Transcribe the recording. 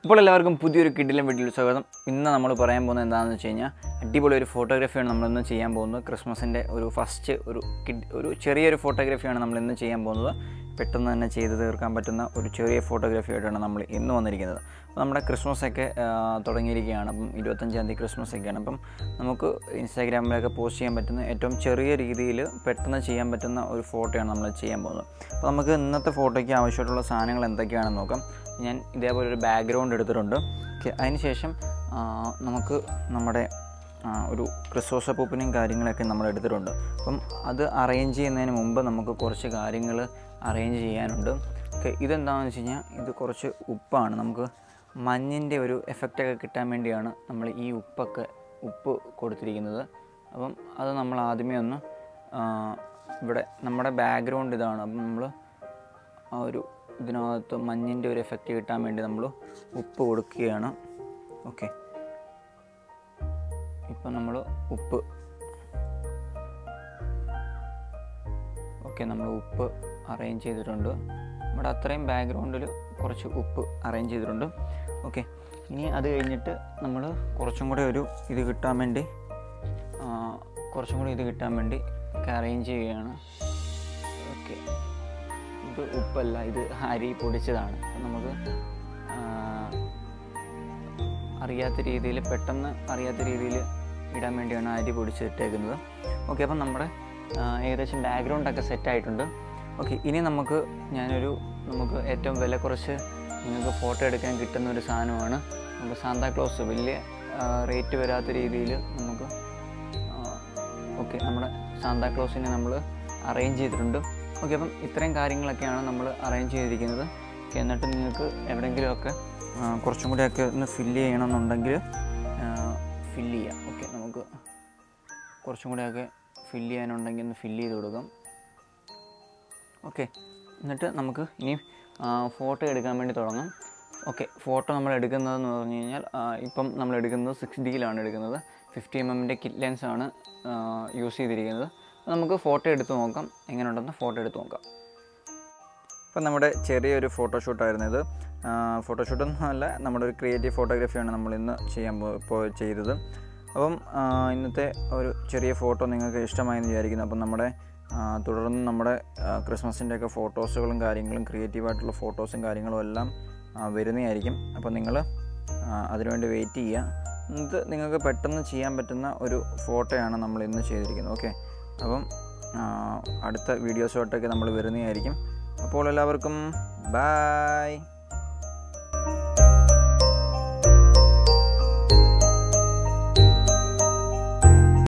അപ്പോൾ എല്ലാവർക്കും പുതിയൊരു കിഡിലും വീട്ടിൽ സ്വാഗതം ഇന്ന് നമ്മൾ പറയാൻ പോകുന്നത് എന്താണെന്ന് വെച്ച് കഴിഞ്ഞാൽ അടിപൊളി ഒരു ഫോട്ടോഗ്രാഫിയാണ് നമ്മളിന്ന് ചെയ്യാൻ പോകുന്നത് ക്രിസ്മസിൻ്റെ ഒരു ഫസ്റ്റ് ഒരു കിഡ് ഒരു ചെറിയൊരു ഫോട്ടോഗ്രാഫിയാണ് നമ്മൾ ഇന്ന് ചെയ്യാൻ പോകുന്നത് പെട്ടെന്ന് തന്നെ ചെയ്ത് തീർക്കാൻ പറ്റുന്ന ഒരു ചെറിയ ഫോട്ടോഗ്രാഫി ആയിട്ടാണ് നമ്മൾ ഇന്ന് വന്നിരിക്കുന്നത് അപ്പോൾ നമ്മുടെ ക്രിസ്മസ് ഒക്കെ ആ, തുടങ്ങിയിരിക്കുകയാണ് അപ്പം ഇരുപത്തഞ്ചാം തീയതി ക്രിസ്മസ് ഒക്കെയാണ് അപ്പം നമുക്ക് ഇൻസ്റ്റാഗ്രാമിലൊക്കെ പോസ്റ്റ് ചെയ്യാൻ പറ്റുന്ന ഏറ്റവും ചെറിയ രീതിയിൽ പെട്ടെന്ന് ചെയ്യാൻ പറ്റുന്ന ഒരു ഫോട്ടോയാണ് നമ്മൾ ചെയ്യാൻ പോകുന്നത് അപ്പോൾ നമുക്ക് ഇന്നത്തെ ഫോട്ടോയ്ക്ക് ആവശ്യമായിട്ടുള്ള സാധനങ്ങൾ എന്തൊക്കെയാണെന്ന് നോക്കാം ഞാൻ ഇതേപോലെ ഒരു ബാക്ക്ഗ്രൗണ്ട് എടുത്തിട്ടുണ്ട് ഓക്കെ അതിനുശേഷം ആ, നമുക്ക് നമ്മുടെ ആ, ഒരു ക്രിസ്മസ് പൂപ്പിനെയും കാര്യങ്ങളൊക്കെ നമ്മൾ എടുത്തിട്ടുണ്ട് അപ്പം അത് അറേഞ്ച് ചെയ്യുന്നതിന് മുമ്പ് നമുക്ക് കുറച്ച് കാര്യങ്ങൾ അറേഞ്ച് ചെയ്യാനുണ്ട് ഓക്കെ ഇതെന്താണെന്ന് വെച്ച് കഴിഞ്ഞാൽ ഇത് കുറച്ച് ഉപ്പാണ് നമുക്ക് മഞ്ഞിൻ്റെ ഒരു എഫക്റ്റൊക്കെ കിട്ടാൻ വേണ്ടിയാണ് നമ്മൾ ഈ ഉപ്പൊക്കെ ഉപ്പ് കൊടുത്തിരിക്കുന്നത് അപ്പം അത് നമ്മൾ ആദ്യമേ ഒന്ന് ആ, ഇവിടെ നമ്മുടെ ബാക്ക്ഗ്രൗണ്ട് ഇതാണ് അപ്പം നമ്മൾ ആ ഒരു ഇതിനകത്ത് മഞ്ഞിൻ്റെ ഒരു എഫക്റ്റ് കിട്ടാൻ വേണ്ടി നമ്മൾ ഉപ്പ് കൊടുക്കുകയാണ് ഓക്കെ ഇപ്പം നമ്മൾ ഉപ്പ് ഓക്കെ നമ്മൾ ഉപ്പ് അറേഞ്ച് ചെയ്തിട്ടുണ്ട് നമ്മുടെ അത്രയും ബാക്ക്ഗ്രൗണ്ടിൽ കുറച്ച് ഉപ്പ് അറേഞ്ച് ചെയ്തിട്ടുണ്ട് ഓക്കെ ഇനി അത് കഴിഞ്ഞിട്ട് നമ്മൾ കുറച്ചും കൂടെ ഒരു ഇത് കിട്ടാൻ വേണ്ടി ആ, കുറച്ചും കൂടി ഇത് കിട്ടാൻ വേണ്ടി ഒക്കെ അറേഞ്ച് ചെയ്യുകയാണ് ഓക്കെ ഇത് ഉപ്പല്ല ഇത് അരി പൊടിച്ചതാണ് അപ്പം നമുക്ക് ആ, അറിയാത്ത രീതിയിൽ പെട്ടെന്ന് അറിയാത്ത രീതിയിൽ ഇടാൻ വേണ്ടിയാണ് അരി പൊടിച്ചിട്ടേക്കുന്നത് ഓക്കെ അപ്പം നമ്മുടെ ആ, ഏകദേശം ബാക്ക്ഗ്രൗണ്ടൊക്കെ സെറ്റ് ആയിട്ടുണ്ട് ഓക്കെ ഇനി നമുക്ക് ഞാനൊരു നമുക്ക് ഏറ്റവും വില കുറച്ച് നിങ്ങൾക്ക് ഫോട്ടോ എടുക്കാൻ കിട്ടുന്ന ഒരു സാധനമാണ് നമുക്ക് സാന്താക്ലോസ് വലിയ റേറ്റ് വരാത്ത രീതിയിൽ നമുക്ക് ഓക്കെ നമ്മുടെ സാന്താക്ലോസിനെ നമ്മൾ അറേഞ്ച് ചെയ്തിട്ടുണ്ട് ഓക്കെ അപ്പം ഇത്രയും കാര്യങ്ങളൊക്കെയാണ് നമ്മൾ അറേഞ്ച് ചെയ്തിരിക്കുന്നത് ഓക്കെ എന്നിട്ട് നിങ്ങൾക്ക് എവിടെയെങ്കിലുമൊക്കെ ആ, കുറച്ചും കൂടിയൊക്കെ ഒന്ന് ഫില്ല് ചെയ്യണമെന്നുണ്ടെങ്കിൽ ഫില്ല് ചെയ്യാം ഓക്കെ നമുക്ക് കുറച്ചും കൂടിയൊക്കെ ഫില്ല് ചെയ്യാനുണ്ടെങ്കിൽ ഒന്ന് ഫില്ല് ചെയ്ത് കൊടുക്കാം ഓക്കെ എന്നിട്ട് നമുക്ക് ഇനി ഫോട്ടോ എടുക്കാൻ വേണ്ടി തുടങ്ങാം ഓക്കെ ഫോട്ടോ നമ്മൾ എടുക്കുന്നതെന്ന് പറഞ്ഞു കഴിഞ്ഞാൽ ആ, ഇപ്പം നമ്മൾ എടുക്കുന്നത് സിക്സ് ഡിയിലാണ് എടുക്കുന്നത് ഫിഫ്റ്റി എം എമ്മിൻ്റെ കിറ്റ് ലെൻസ് ആണ് യൂസ് ചെയ്തിരിക്കുന്നത് അപ്പോൾ നമുക്ക് ഫോട്ടോ എടുത്ത് നോക്കാം എങ്ങനെ ഉണ്ടെന്ന് ഫോട്ടോ എടുത്ത് നോക്കാം ഇപ്പം നമ്മുടെ ചെറിയൊരു ഫോട്ടോഷൂട്ടായിരുന്നു ഇത് ഫോട്ടോഷൂട്ടൊന്നും അല്ല നമ്മുടെ ഒരു ക്രിയേറ്റീവ് ഫോട്ടോഗ്രാഫിയാണ് നമ്മൾ ഇന്ന് ചെയ്യാൻ പോ ഇപ്പോൾ ചെയ്തത് അപ്പം ആ, ഇന്നത്തെ ഒരു ചെറിയ ഫോട്ടോ നിങ്ങൾക്ക് ഇഷ്ടമായെന്ന് വിചാരിക്കുന്നു അപ്പം നമ്മുടെ ആ, തുടർന്ന് നമ്മുടെ ക്രിസ്മസിൻ്റെ ഒക്കെ ഫോട്ടോസുകളും കാര്യങ്ങളും ക്രിയേറ്റീവായിട്ടുള്ള ഫോട്ടോസും കാര്യങ്ങളും എല്ലാം ആ, വരുന്നതായിരിക്കും അപ്പം നിങ്ങൾ അതിനുവേണ്ടി വെയിറ്റ് ചെയ്യുക ഇത് നിങ്ങൾക്ക് പെട്ടെന്ന് ചെയ്യാൻ പറ്റുന്ന ഒരു ഫോട്ടോയാണ് നമ്മൾ ഇന്ന് ചെയ്തിരിക്കുന്നത് ഓക്കെ അപ്പം ആ, അടുത്ത വീഡിയോസുമായിട്ടൊക്കെ നമ്മൾ വരുന്നതായിരിക്കും അപ്പോൾ എല്ലാവർക്കും ബായ്